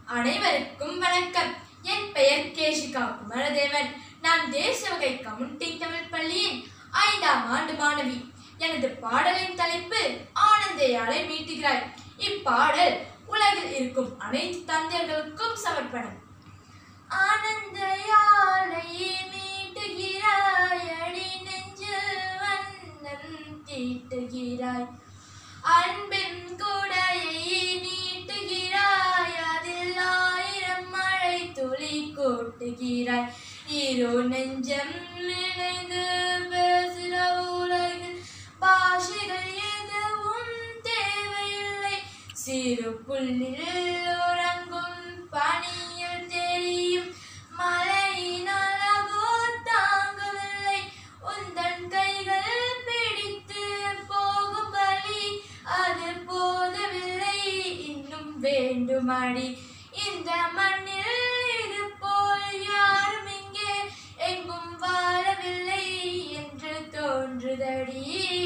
அனைவருக்கும் வணக்கம் என் பெயர் கேஷிகா குமரதேவன் நான் தேசிய வகை கம்யூனிட்டி தமிழ் பள்ளியின் ஐந்தாம் ஆண்டு மாணவி எனது பாடலின் தலைப்பு ஆனந்தையாலை மீட்டுகிறாய் இப்பாடல் உலகில் இருக்கும் அனைத்து தந்தையர்களுக்கும் சமர்ப்பணம் ஆனந்த யாழை மீட்டுகிறாய் அடி நெஞ்சில் வண்ணம் தீட்டுகிறாய் அன்பின் குடையை நீட்டுகிறாய் அதில் ஆயிரம் மழை துளி கூட்டுகிறாய் இரு நெஞ்சம் இணைந்து பேசுகிற உலகில் பாஷைகள் எதுவும் தேவையில்லை சிறு புல்லில் உறங்கும் பனியில் தெரியும் மழையின் அழகோ தாங்கவில்லை உந்தன் கைகள் பிடித்து போகும் வழி அது போதவில்லை இன்னும் வேண்டுமடி இந்த மண்ணில் இது போல் யாரும் இங்கே எங்கும் வாழவில்லை என்று தோன்றுதடி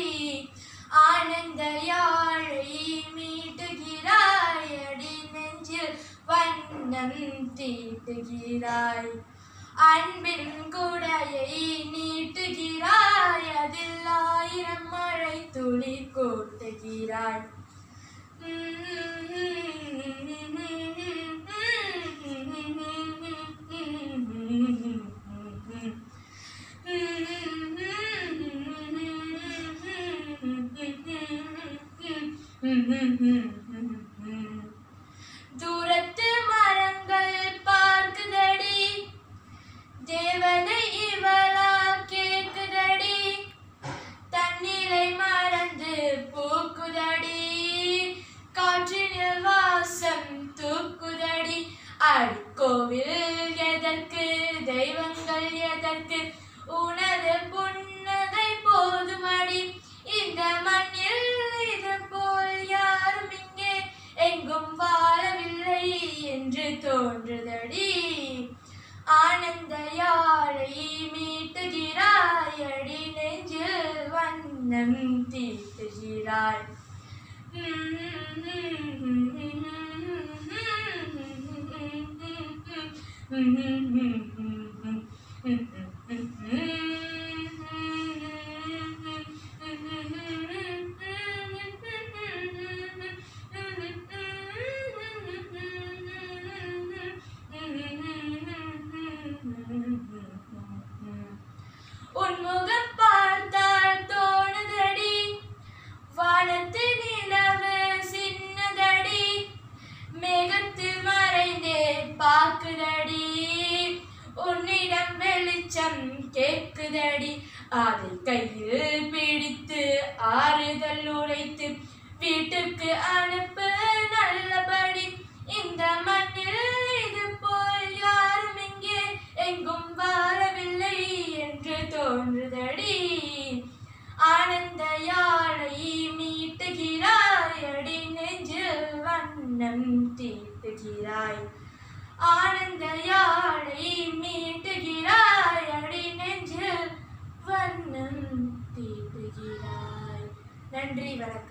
ஆனந்த யாழை மீட்டுகிறாய் அடி நெஞ்சில் வண்ணம் தீட்டுகிறாய் அன்பின் குடையை நீட்டுகிறாய் அதில் ஆயிரம் மழை துளி கூட்டுகிறாய் தூரத்து மரங்கள் பார்க்குதடி தேவதை இவளா கேக்குதடி தன்னிலை மறந்து பூக்குதடி காற்றினில் வாசம் தூக்குதடி அடிக்கோவில் எதற்கு தெய்வங்கள் எதற்கு உனது புன்னகை போதுமடி இந்த மண்ணில் இது போல் யாரும் இங்கே எங்கும் வாழவில்லை என்று தோன்றுதடி ஆனந்த யாழை மீட்டுகிறாய் அடி நெஞ்சில் வண்ணம் தீட்டுகிறாய் உன்முகம் பார்த்தால் தோணுதடி வானத்து நிலவு சின்னதடி மேகத்தில் மறைந்தே பார்க்குதடி உன்னிடம் வெளிச்சம் கேக்குதடி அதை கையில் பிடித்து ஆறுதல் உரைத்து வீட்டுக்கு அனுப்பு நல்லபடி இந்த மண்ணில் இது போல் யாரும் இங்கே எங்கும் வாழவில்லை என்று தோன்றுதடி ஆனந்த யாழை மீட்டுகிறாய் அடி நெஞ்சில் வண்ணம் தீட்டுகிறாய் ஆனந்த யாழை மீட்டுகிறாய் அடி நெஞ்சில் வண்ணம் தீட்டுகிறாய் நன்றி வணக்கம்